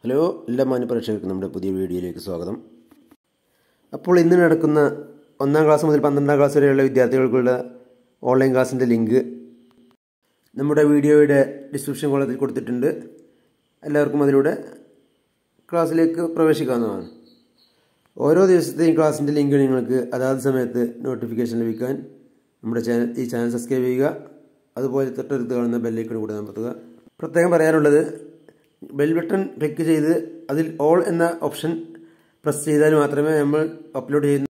hello എല്ലാ മാന്യ പ്രേക്ഷകർക്കും നമ്മുടെ പുതിയ വീഡിയോയിലേക്ക് സ്വാഗതം അപ്പോൾ ഇന്ന് നടക്കുന്ന ഒന്നാം ക്ലാസ് മുതൽ പന്ത്രണ്ടാം ക്ലാസ് വരെയുള്ള വിദ്യാർത്ഥികൾക്കുള്ള ഓൺലൈൻ ക്ലാസ്സിൻ്റെ ലിങ്ക് നമ്മുടെ വീഡിയോയുടെ ഡിസ്ക്രിപ്ഷൻ കോളത്തിൽ കൊടുത്തിട്ടുണ്ട് എല്ലാവർക്കും അതിലൂടെ ക്ലാസ്സിലേക്ക് പ്രവേശിക്കാവുന്നതാണ് ഓരോ ദിവസത്തെയും ക്ലാസ്സിൻ്റെ ലിങ്ക് നിങ്ങൾക്ക് അതാത് സമയത്ത് നോട്ടിഫിക്കേഷൻ ലഭിക്കാൻ നമ്മുടെ ചാനൽ ഈ ചാനൽ സബ്സ്ക്രൈബ് ചെയ്യുക അതുപോലെ തൊട്ടടുത്ത് കാണുന്ന ബെല്ലൈക്കൺ കൂടെ അമർത്തുക പ്രത്യേകം പറയാനുള്ളത് ബെൽ ബട്ടൺ ക്ലിക്ക് ചെയ്ത് അതിൽ ഓൾ എന്ന ഓപ്ഷൻ പ്രസ് ചെയ്താൽ മാത്രമേ നമ്മൾ അപ്ലോഡ് ചെയ്യുന്ന